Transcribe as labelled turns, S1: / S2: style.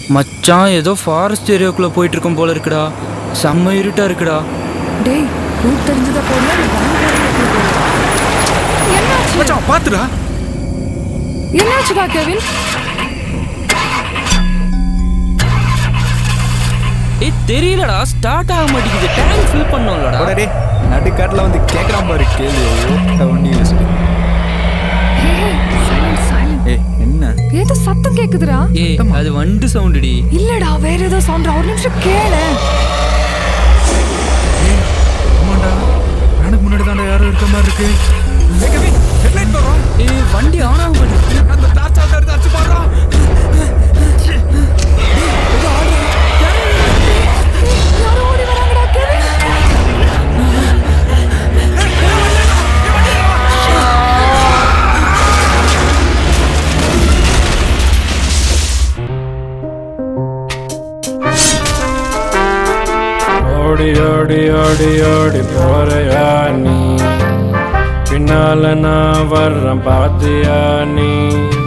S1: மச்சான் ஏதோ ஃபாரஸ்ட் ஏரியாக்குள்ள போயிட்டு இருக்கோம் போல இருக்குடா செம்ம இருட்டா இருக்குடா
S2: டேய் ரூட் தெரிஞ்சதா போடல என்னாச்சு
S3: மச்சான் பாத்துடா
S2: என்னாச்சுடா கெவின்
S1: ஏய் தெரியலடா ஸ்டார்ட் ஆக மாட்டேங்குது டேங்க் ஃபில் பண்ணோம்லடா
S3: டேய் நடுக்காட்டில் வந்து கேட்குறான் பாரு கேள்வி ஒன்றும் இல்லை சொல்லி
S2: சைலண்ட் சைலண்ட்
S3: ஏய் என்ன
S2: ஏதோ சத்தம் கேக்குதுடா
S1: ஏய் அது வண்டு சவுண்டுடி
S2: இல்லடா வேற ஏதோ சவுண்ட் ஒரு நிமிஷம் கேளு
S3: ஆமாண்டா எனக்கு முன்னாடி தாண்டா யாரும் இருக்க மாதிரி இருக்கு ஏய், கெவின், headlight வரும்.
S1: ஏய் வண்டி ஆன் ஆக மாட்டேங்குது
S3: அந்த torch ஆ எடுத்து அடிச்சு பாடுறான்.
S2: யாரோ ஓடி வராங்கடா கெவின்
S4: ஓடி ஓடி ஓடி ஓடி போறையா நீ பின்னால நான் வர்றேன் பாத்தியா நீ